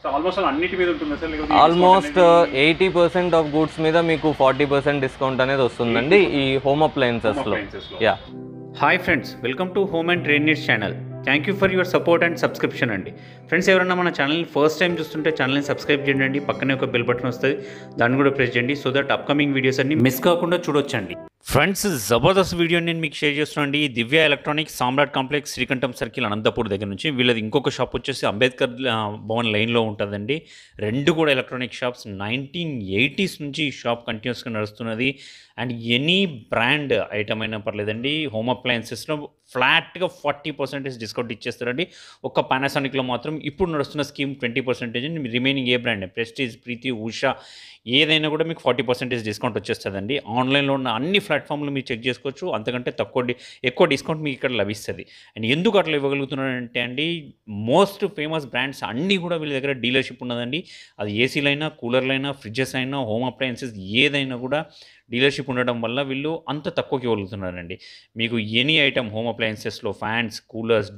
So almost అన్నిటి మీద ఉంటుంది సార్ లేకపోతే almost eighty percent of goods మీద మీకు ఫార్టీ పర్సెంట్ డిస్కౌంట్ అనేది వస్తుందండి ఈ హోమ్ అప్లయన్సెస్లో yeah hi friends welcome to home and trade needs channel thank you for your support and subscription అండి ఫ్రెండ్స్ ఎవరైనా మన ఛానల్ని ఫస్ట్ టైం చూస్తుంటే ఛానల్ని సబ్స్క్రైబ్ చేయండి పక్కనే ఒక బెల్ బటన్ వస్తుంది దాన్ని కూడా ప్రెస్ చేయండి సో దట్ అప్కమింగ్ వీడియోస్ అన్ని మిస్ కాకుండా చూడొచ్చండి ఫ్రెండ్స్ జబర్దస్త్ వీడియో నేను మీకు షేర్ చేస్తున్నాండి Divya electronics Samrat complex Srikantam circle Anantapur దగ్గర నుంచి వీళ్ళది ఇంకొక షాప్ వచ్చేసి అంబేద్కర్ ఆ, భవన్ లైన్లో ఉంటుందండి రెండు కూడా ఎలక్ట్రానిక్ షాప్స్ నైన్టీన్ ఎయిటీస్ నుంచి ఈ షాప్ కంటిన్యూస్గా నడుస్తున్నది అండ్ ఎనీ బ్రాండ్ ఐటమ్ అయినా పర్లేదండి హోమ్ అప్లయన్సెస్లో ఫ్లాట్గా ఫార్టీ పర్సెంటేజ్ డిస్కౌంట్ ఇచ్చేస్తారండి ఒక్క పానాసానిక్లో మాత్రం ఇప్పుడు నడుస్తున్న scheme twenty percentage remaining a brand Prestige Preethi Usha ఏదైనా కూడా మీకు ఫార్టీ పర్సెంటేజ్ డిస్కౌంట్ వచ్చేస్తుందండి ఆన్లైన్లో ఉన్న అన్ని ప్లాట్ఫామ్లు మీరు చెక్ చేసుకోవచ్చు అంతకంటే తక్కువ డి- ఎక్కువ డిస్కౌంట్ మీకు ఇక్కడ లభిస్తుంది అండ్ ఎందుకు అట్లా ఇవ్వగలుగుతున్నారంటే అండి మోస్ట్ ఫేమస్ బ్రాండ్స్ అన్నీ కూడా వీళ్ళ దగ్గర డీలర్షిప్ ఉన్నదండి అది ఏసీలైనా కూలర్లైనా ఫ్రిడ్జెస్ అయినా హోమ్ అప్లయన్సెస్ ఏదైనా కూడా డీలర్షిప్ ఉండడం వల్ల వీళ్ళు అంత తక్కువకి ఇవ్వగలుగుతున్నారండి మీకు ఎనీ ఐటమ్ హోమ్ అప్లయన్సెస్లో fans coolers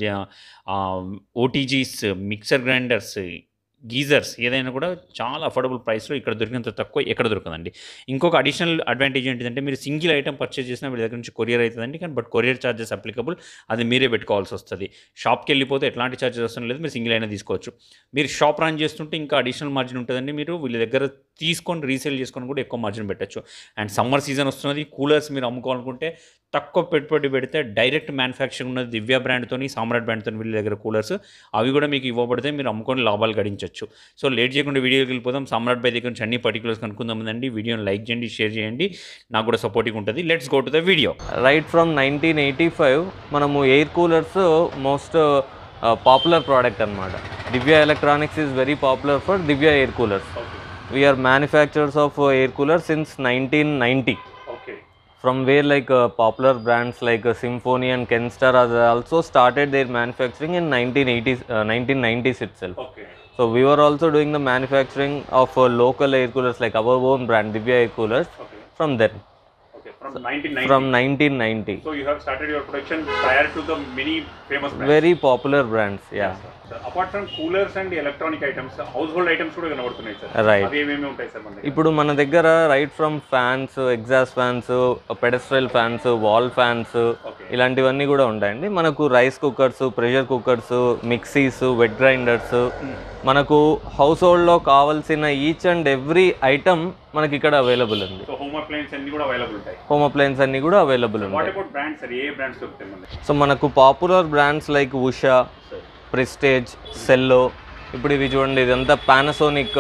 OTGs mixer grinders geysers ఏదైనా కూడా చాలా అఫోర్డబుల్ ప్రైస్లో ఇక్కడ దొరికినంత తక్కువ ఎక్కడ దొరకదండి ఇంకొక అడిషనల్ అడ్వాంటేజ్ ఏంటిదంటే మీరు సింగిల్ ఐటమ్ పర్చేస్ చేసినా వీళ్ళ దగ్గర నుంచి కొరియర్ అవుతుందండి కానీ బట్ కొరియర్ ఛార్జెస్ అప్లికబుల్ అది మీరే పెట్టుకోవాల్సి వస్తుంది షాప్కి వెళ్ళిపోతే ఎట్లాంటి ఛార్జెస్ వస్తుంది లేదు మీరు సింగిల్ అయినా తీసుకోవచ్చు మీరు షాప్ రన్ చేస్తుంటే ఇంకా అడిషనల్ మార్జిన్ ఉంటుందండి మీరు వీళ్ళ దగ్గర తీసుకొని రీసేల్ చేసుకొని కూడా ఎక్కువ మార్జిన్ పెట్టచ్చు అండ్ సమ్మర్ సీజన్ వస్తున్నది కూలర్స్ మీరు అమ్ముకోవాలనుకుంటే తక్కువ పెట్టుబడి పెడితే డైరెక్ట్ మ్యానుఫ్యాక్చరింగ్ ఉన్నది దివ్య బ్రాండ్తోని సామ్రాట్ బ్రాండ్తో వీళ్ళ దగ్గర కూలర్స్ అవి కూడా మీకు ఇవ్వబడితే మీరు అమ్ముకొని లాభాలు గడించవచ్చు సో లేట్ చేయకుండా వీడియోకి వెళ్ళిపోదాం సామ్రాట్ బై దగ్గర నుంచి అన్ని పర్టికులర్స్ కనుక్కుందామండి వీడియోని లైక్ చేయండి షేర్ చేయండి నాకు కూడా సపోర్టింగ్ ఉంటుంది let's go to the video right from nineteen eighty five మనము air coolers most popular product అనమాట Divya electronics is very popular for Divya air coolers we are manufacturers of air cooler since nineteen ninety okay from where like uh, popular brands like uh, Symphony and Kenstar has also started their manufacturing in 1980s, uh, 1990s itself. Okay So we were also doing the manufacturing of uh, local air coolers like our own brand Divya air coolers okay from then okay from nineteen from 1990. So you have started your production prior to the many famous brands. Very popular brands, yeah. Sir, apart from coolers and electronic items, household items కూడా కనబడుతున్నాయి sir Right. అవి ఏమేమి ఉంటాయి sir మన దగ్గర ఇప్పుడు మన దగ్గర right from fans exhaust fans pedestal fans wall fans Okay. ఇలాంటివన్నీ కూడా ఉంటాయండి మనకు rice cookers pressure cookers mixies wet grinders మనకు హౌస్ హోల్డ్లో కావాల్సిన ఈచ్ అండ్ ఎవ్రీ ఐటమ్ మనకి ఇక్కడ అవైలబుల్ ఉంది సో హోమ్ అప్లయన్స్ అన్ని కూడా అవైలబుల్ ఉంటాయి హోమ్ అప్లయన్స్ అన్ని కూడా అవైలబుల్ వాట్ ఉన్నాయి అబౌట్ బ్రాండ్స్ సార్ ఏ బ్రాండ్స్ దొరుకుతాయి మన దగ్గర సో మనకు popular brands like Usha Prestige Cello ఇప్పుడు ఇవి చూడండి ఇదంతా పానాసోనిక్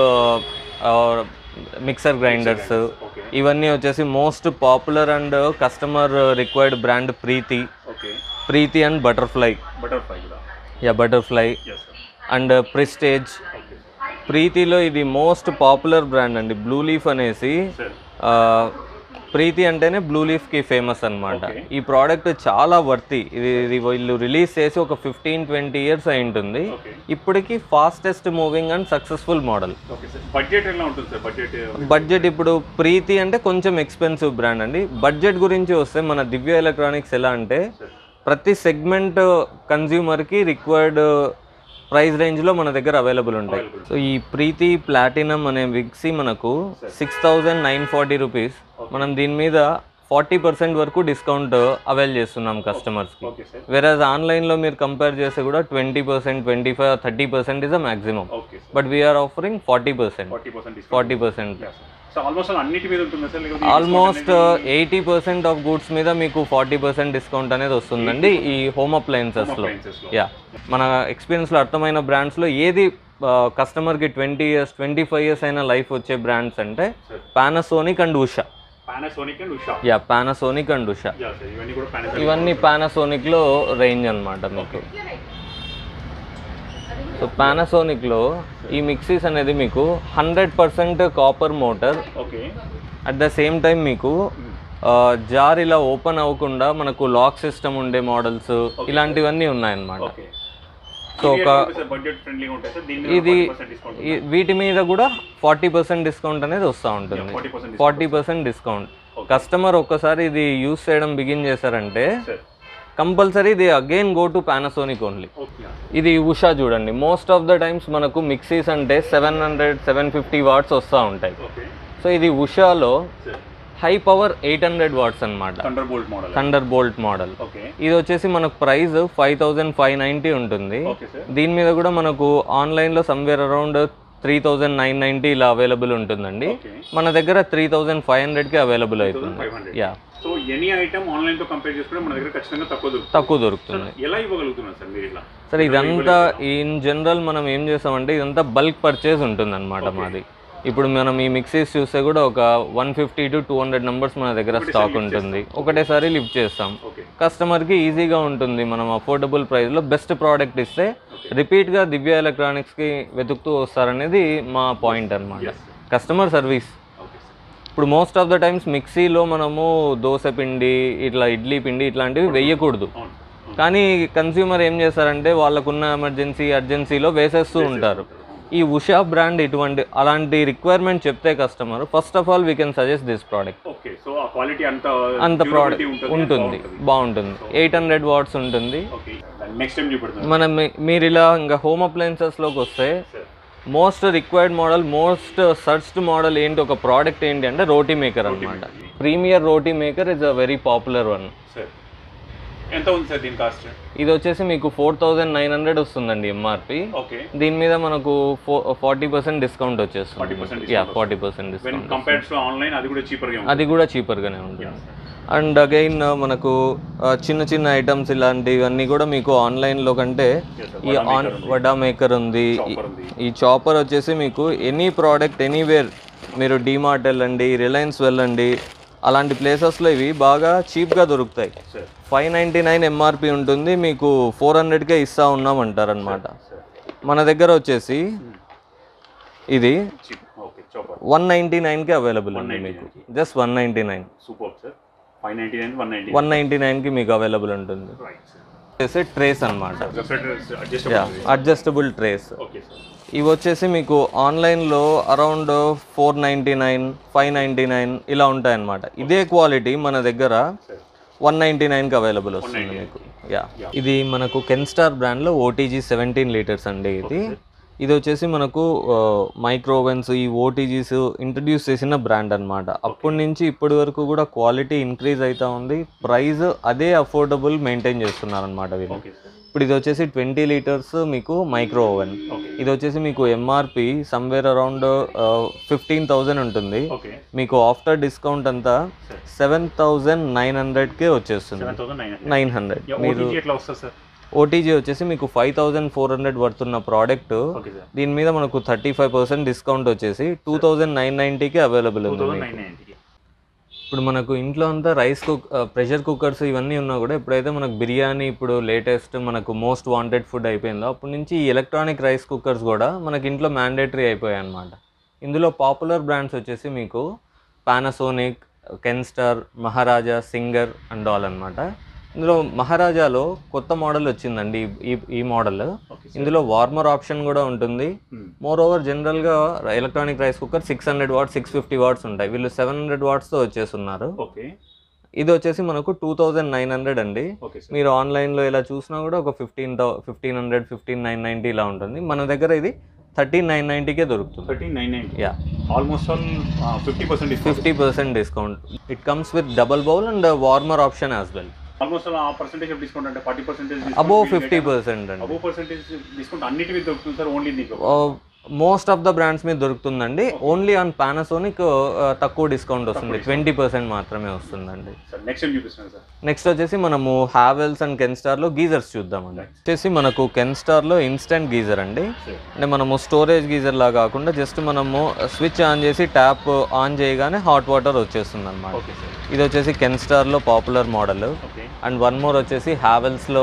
మిక్సర్ గ్రైండర్స్ ఓకే ఇవన్నీ వచ్చేసి most popular and customer required brand Preethi okay Preethi and butterfly butterfly కూడా yeah butterfly yes sir and Prestige okay ప్రీతిలో ఇది మోస్ట్ పాపులర్ బ్రాండ్ అండి బ్లూ లీఫ్ అనేసి సార్ ఆ, ప్రీతి అంటేనే బ్లూ లీఫ్కి ఫేమస్ అన్నమాట Okay. ఈ ప్రోడక్ట్ చాలా వర్తి ఇది ఇది వీళ్ళు రిలీజ్ చేసి ఒక ఫిఫ్టీన్ ట్వంటీ ఇయర్స్ అయి ఉంటుంది ఓకే ఇప్పటికి fastest moving and successful model okay sir budget ఎలా ఉంటుంది సార్ బడ్జెట్ బడ్జెట్ ఇప్పుడు ప్రీతి అంటే కొంచెం ఎక్స్పెన్సివ్ బ్రాండ్ అండి బడ్జెట్ గురించి వస్తే మన దివ్య ఎలక్ట్రానిక్స్ ఎలా అంటే ప్రతి సెగ్మెంట్ కన్జ్యూమర్కి రిక్వైర్డ్ ప్రైస్ రేంజ్లో మన దగ్గర అవైలబుల్ ఉంటాయి సో ఈ ప్రీతి ప్లాటినం అనే విక్సీ మనకు six thousand nine forty rupees మనం దీని మీద ఫార్టీ పర్సెంట్ వరకు డిస్కౌంట్ అవైల్ చేస్తున్నాం కస్టమర్స్కి ఓకే సార్ వెరాజ్ ఆన్లైన్లో మీరు కంపేర్ చేస్తే కూడా twenty percent twenty five thirty percent is a maximum okay sir but we are offering forty percent forty percent discount forty percent so almost అన్నిటి మీద ఉంటుంది సార్ లేకపోతే almost eighty percent of goods మీద మీకు ఫార్టీ పర్సెంట్ డిస్కౌంట్ అనేది వస్తుందండి ఈ home అప్లయన్సెస్లో appliances లో. యా మన ఎక్స్పీరియన్స్లో అర్థమైన బ్రాండ్స్లో ఏది కస్టమర్కి twenty years twenty five years అయిన లైఫ్ వచ్చే బ్రాండ్స్ అంటే Sir. Panasonic and Usha Panasonic and Usha yeah Panasonic and Usha yeah sir ఇవన్నీ కూడా పానాసోనిక్ ఇవన్నీ పానాసోనిక్లో రేంజ్ అనమాట మీకు సో పానాసోనిక్లో ఈ మిక్సీస్ అనేది మీకు hundred percent copper motor okay at the same time మీకు జార్ ఇలా ఓపెన్ అవ్వకుండా మనకు లాక్ సిస్టమ్ ఉండే మోడల్స్ ఇలాంటివన్నీ ఉన్నాయన్నమాట ఓకే సో ఒక బడ్జెట్ ఫ్రెండ్లీగా ఉంటాయి సార్ దీని ఇది మీద డిస్కౌంట్ ఈ- వీటి మీద కూడా ఫార్టీ పర్సెంట్ డిస్కౌంట్ అనేది వస్తూ ఉంటుంది forty percent forty percent discount customer ఒక్కసారి ఇది యూస్ చేయడం బిగిన్ చేశారంటే sir compulsory they again go to Panasonic only okay ఇది ఉషా చూడండి మోస్ట్ ఆఫ్ ద టైమ్స్ మనకు మిక్సీస్ అంటే seven hundred seven fifty watts వస్తూ ఉంటాయి ఓకే సో ఇది ఉషాలో sir high power eight hundred watts అనమాట thunder bolt model thunder bolt model okay ఇది వచ్చేసి మనకు price five thousand five ninety ఉంటుంది ఓకే సార్ దీని మీద కూడా మనకు ఆన్లైన్లో somewhere around three thousand nine ninety ఇలా అవైలబుల్ ఉంటుందండి ఓకే మన దగ్గర త్రీ థౌజండ్ ఫైవ్ హండ్రెడ్కి అవైలబుల్ అవుతుంది five hundred yeah so any item online తో కంపేర్ చేసుకుంటే మన దగ్గర ఖచ్చితంగా తక్కువ దొరుకుతుంది తక్కువ దొరుకుతుంది ఎలా ఇవ్వగలుగుతున్నారు సార్ మీరు ఇలా సరే ఇదంతా ఇన్ జనరల్ మనం ఏం చేస్తామంటే ఇదంతా బల్క్ పర్చేస్ ఉంటుంది అనమాట మాది ఇప్పుడు మనం ఈ మిక్సీస్ చూస్తే కూడా ఒక one fifty to two hundred numbers మన దగ్గర స్టాక్ ఉంటుంది ఒకటేసారి లిఫ్ట్ చేస్తాం ఓకే కస్టమర్కి ఈజీగా ఉంటుంది మనం అఫోర్డబుల్ ప్రైస్లో బెస్ట్ ప్రోడక్ట్ ఇస్తే రిపీట్గా దివ్య ఎలక్ట్రానిక్స్కి వెతుకుతూ వస్తారనేది మా పాయింట్ అనమాట కస్టమర్ సర్వీస్ ఓకే సార్ ఇప్పుడు మోస్ట్ ఆఫ్ ద టైమ్స్ మిక్సీలో మనము దోశ పిండి ఇట్లా ఇడ్లీ పిండి ఇట్లాంటివి వేయకూడదు అవును కానీ కన్స్యూమర్ ఏం చేస్తారంటే వాళ్ళకున్న ఎమర్జెన్సీ అర్జెన్సీలో వేసేస్తూ ఉంటారు ఈ ఉషా బ్రాండ్ ఇటువంటి అలాంటి రిక్వైర్మెంట్ చెప్తే customer first of all we can suggest this product okay so ఆ క్వాలిటీ అంత అంత ప్రోడక్ట్ durability ఉంటుంది బాగుంటుంది ఎయిట్ హండ్రెడ్ వాట్స్ ఉంటుంది ఓకే నెక్స్ట్ టైం చూపెడుతున్నారు మనం మీ- మీరు ఇలా ఇంకా హోమ్ అప్లయన్సెస్లోకి వస్తే sir most required model most searched model ఏంటి ఒక ప్రోడక్ట్ ఏంటి అంటే రోటీ మేకర్ అనమాట Premier roti maker is a very popular one sir ఎంత ఉంది సార్ దీని కాస్ట్ ఇది వచ్చేసి మీకు ఫోర్ థౌజండ్ నైన్ హండ్రెడ్ వస్తుందండి ఎంఆర్పి ఓకే దీని మీద మనకు ఫార్టీ పర్సెంట్ డిస్కౌంట్ వచ్చేస్తుంది 40% yeah forty percent when discount compared to online అది కూడా చీపర్ గా ఉంది అది కూడా చీపర్గానే ఉంటుంది అండ్ అగైన్ మనకు ఆ, చిన్న చిన్న ఐటమ్స్ ఇలాంటివన్నీ కూడా మీకు ఆన్లైన్లో కంటే Yes, sir. ఈ ఆన్ వడా మేకర్ ఉంది ఈ- Chopper ఉంది. ఈ చాపర్ వచ్చేసి మీకు ఎనీ ప్రోడక్ట్ ఎనీవేర్ మీరు డీమార్ట్ వెళ్ళండి రిలయన్స్ వెళ్ళండి అలాంటి ప్లేసెస్లో ఇవి బాగా చీప్గా దొరుకుతాయి sir five ninety nine MRP ఉంటుంది మీకు ఫోర్ హండ్రెడ్కే ఇస్తా ఉన్నాం అంటారనమాట సార్ మన దగ్గర వచ్చేసి ఇది cheap okay chopper one ninety నైన్కి అవైలబుల్ ఉంది మీకు just one ninety nine super sir five ninety nine one ninety one ninety నైన్కి మీకు అవైలబుల్ ఉంటుంది రైట్ సార్ వచ్చేసి ట్రేస్ అనమాట adjust yeah adjustable trays okay sir ఇవి వచ్చేసి మీకు ఆన్లైన్లో around four ninety nine five ninety nine ఇలా ఉంటాయన్నమాట ఇదే క్వాలిటీ మన దగ్గర సార్ వన్ నైంటీ నైన్కి అవైలబుల్ వస్తుంది మీకు యా ఇది మనకు కెన్స్టార్ బ్రాండ్లో ఓటీజీ సెవెంటీన్ లీటర్స్ అండి ఇది ఇది వచ్చేసి మనకు మైక్రో ఓవెన్స్ ఈ ఓటీజీస్ ఇంట్రడ్యూస్ చేసిన బ్రాండ్ అన్నమాట అప్పటి నుంచి ఇప్పటి వరకు కూడా క్వాలిటీ ఇంక్రీజ్ అవుతా ఉంది ప్రైస్ అదే అఫోర్డబుల్ మెయింటైన్ చేస్తున్నారు అనమాట వీళ్ళు ఓకే సార్ ఇప్పుడు ఇది వచ్చేసి ట్వంటీ లీటర్స్ మీకు మైక్రో ఓవెన్ ఓకే ఇది వచ్చేసి మీకు MRP somewhere around fifteen thousand ఉంటుంది ఓకే మీకు ఆఫ్టర్ డిస్కౌంట్ అంతా సెవెన్ థౌజండ్ నైన్ హండ్రెడ్కే వచ్చేస్తుంది seven thousand nine nine hundred మీరు ఓటీజీ ఎట్లా వస్తుంది సార్ ఓటీజీ వచ్చేసి మీకు ఫైవ్ థౌజండ్ ఫోర్ హండ్రెడ్ పడుతున్న ప్రోడక్ట్ ఓకే సార్ దీని మీద మనకు థర్టీ ఫైవ్ పర్సెంట్ డిస్కౌంట్ వచ్చేసి టూ థౌజండ్ నైన్ నైంటీకి అవైలబుల్ టూ ఉంది థౌసండ్ మీకు. నైన్ నైన్టీకి ఇప్పుడు మనకు ఇంట్లో అంతా రైస్ కుక్ ప్రెషర్ కుక్కర్స్ ఇవన్నీ ఉన్నా కూడా ఎప్పుడైతే మనకు బిర్యానీ ఇప్పుడు లేటెస్ట్ మనకు మోస్ట్ వాంటెడ్ ఫుడ్ అయిపోయిందో అప్పటి నుంచి ఈ ఎలక్ట్రానిక్ రైస్ కుక్కర్స్ కూడా మనకి ఇంట్లో మ్యాండేటరీ అయిపోయాయి అనమాట ఇందులో పాపులర్ బ్రాండ్స్ వచ్చేసి మీకు Panasonic Kenstar Maharaja Singer and all అన్నమాట ఇందులో మహారాజాలో కొత్త మోడల్ వచ్చిందండి ఈ ఈ మోడల్ ఓకే ఇందులో వార్మర్ ఆప్షన్ కూడా ఉంటుంది Hmm. మోర్ ఓవర్ జనరల్గా electronic rice cooker six hundred watts six fifty watts ఉంటాయి వీళ్ళు సెవెన్ హండ్రెడ్ వాట్స్తో వచ్చేస్తున్నారు ఓకే ఇది వచ్చేసి మనకు టూ థౌజండ్ నైన్ హండ్రెడ్ అండి ఓకే సార్ మీరు ఆన్లైన్లో ఇలా చూసినా కూడా ఒక fifteen thou fifteen hundred fifteen nine ninety ఇలా ఉంటుంది మన దగ్గర ఇది థర్టీన్ నైన్ నైంటీకే దొరుకుతుంది thirteen nine ninety yeah almost all fifty percent discount fifty percent discount it comes with double bowl and warmer option as well almost all uh percentage of discount అంటే forty percentage above fifty percent అండి above percentage discount అన్నిటి మీద దొరుకుతుంది sir only నీకు most of the brands మీద దొరుకుతుందండి only on Panasonic తక్కువ discount వస్తుంది ట్వంటీ పర్సెంట్ మాత్రమే వస్తుందండి సార్ నెక్స్ట్ టైం చూపిస్తున్నాను సార్ నెక్స్ట్ వచ్చేసి మనము హ్యావెల్స్ అండ్ కెన్స్టార్లో గీజర్స్ చూద్దామండి వచ్చేసి మనకు కెన్స్టార్లో ఇన్స్టెంట్ గీజర్ అండి సార్ అంటే మనము స్టోరేజ్ గీజర్ లా కాకుండా జస్ట్ మనము స్విచ్ ఆన్ చేసి ట్యాప్ ఆన్ చేయగానే హాట్ వాటర్ వచ్చేస్తుంది అనమాట ఓకే సార్ ఇది వచ్చేసి కెన్స్టార్లో popular model okay and one more వచ్చేసి హ్యావెల్స్లో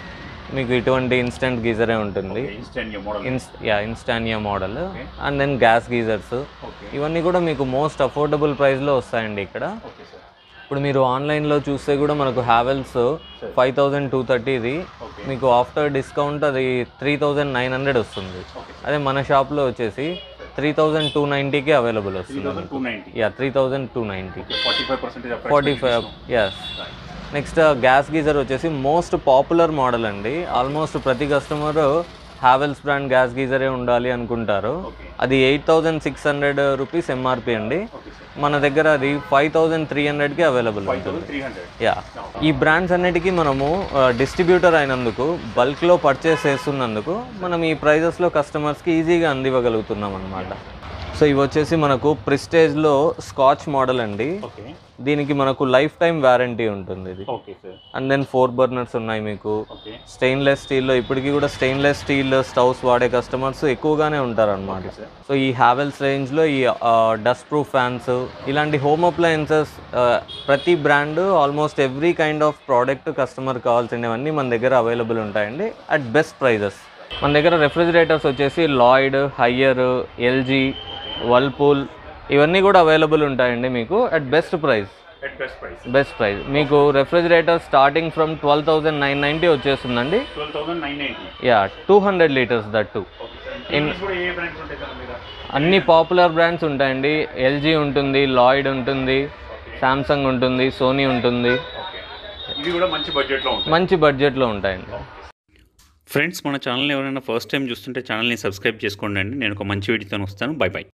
మీకు ఇటువంటి ఇన్స్టెంట్ గీజరే ఉంటుంది ఇన్స్టెంట్ మోడల్ ఇన్స్ yeah Instanio model and then gas geysers okay ఇవన్నీ కూడా మీకు మోస్ట్ అఫోర్డబుల్ ప్రైస్లో వస్తాయండి ఇక్కడ ఓకే సార్ ఇప్పుడు మీరు ఆన్లైన్లో చూస్తే కూడా మనకు హ్యావెల్స్ ఫైవ్ థౌజండ్ టూ థర్టీది ఓకే మీకు ఆఫ్టర్ డిస్కౌంట్ అది త్రీ థౌజండ్ నైన్ హండ్రెడ్ వస్తుంది ఓకే అదే మన షాప్లో వచ్చేసి త్రీ థౌజండ్ టూ నైంటీకి అవైలబుల్ త్రీ వస్తుంది thousand two ninety yeah three thousand two ninety forty five percentage forty five yes next gas geyser వచ్చేసి మోస్ట్ పాపులర్ మోడల్ అండి ఆల్మోస్ట్ ప్రతి కస్టమర్ హ్యావెల్స్ బ్రాండ్ గ్యాస్ గీజరే ఉండాలి అనుకుంటారు ఓకే అది eight thousand six hundred rupees MRP అండి okay sir మన దగ్గర అది ఫైవ్ థౌజండ్ త్రీ హండ్రెడ్కి అవైలబుల్ ఫైవ్ ఉంటుంది థౌసండ్ త్రీ హండ్రెడ్ యా ఈ బ్రాండ్స్ అన్నిటికీ మనము డిస్ట్రిబ్యూటర్ అయినందుకు బల్క్లో పర్చేస్ చేస్తున్నందుకు మనం ఈ ప్రైజెస్లో కస్టమర్స్కి ఈజీగా అందివ్వగలుగుతున్నాం అనమాట సో ఇవి వచ్చేసి మనకు ప్రిస్టేజ్లో స్కాచ్ మోడల్ అండి ఓకే దీనికి మనకు లైఫ్ టైం వారంటీ ఉంటుంది ఇది okay sir and then four burners ఉన్నాయి మీకు ఓకే స్టెయిన్లెస్ స్టీల్లో ఇప్పటికీ కూడా స్టెయిన్లెస్ స్టీల్ స్టవ్స్ వాడే కస్టమర్స్ ఎక్కువగానే ఉంటారన్నమాట సార్ సో ఈ హ్యావెల్స్ రేంజ్లో ఈ డస్ట్ ప్రూఫ్ ఫ్యాన్స్ ఇలాంటి హోమ్ అప్లయన్సెస్ ప్రతి brand almost every kind of product customer కావాల్సినవన్నీ మన దగ్గర అవైలబుల్ ఉంటాయండి అట్ బెస్ట్ ప్రైజెస్ మన దగ్గర రెఫ్రిజిరేటర్స్ వచ్చేసి లాయిడ్ హయ్యర్ ఎల్జీ వర్ల్పూల్ ఇవన్నీ కూడా అవైలబుల్ ఉంటాయండి మీకు at best price at best price best price మీకు refrigerator starting from twelve thousand nine ninety వచ్చేస్తుందండి twelve thousand nine ninety yeah two hundred litres that two okay sir TVs కూడా ఏ brands ఉంటాయి sir మీద అన్ని popular brands ఉంటాయండి LG ఉంటుంది Lloyd ఉంటుంది సామ్సంగ్ ఉంటుంది సోనీ ఉంటుంది ఓకే ఇవి కూడా మంచి బడ్జెట్లో ఉంటాయి మంచి బడ్జెట్లో ఉంటాయండి ఫ్రెండ్స్ మన ఛానల్ ఎవరైనా ఫస్ట్ టైం చూస్తుంటే ఛానల్ని సబ్స్క్రైబ్ చేసుకోండి అండి నేను ఒక మంచి వీడియోతో వస్తాను బై బై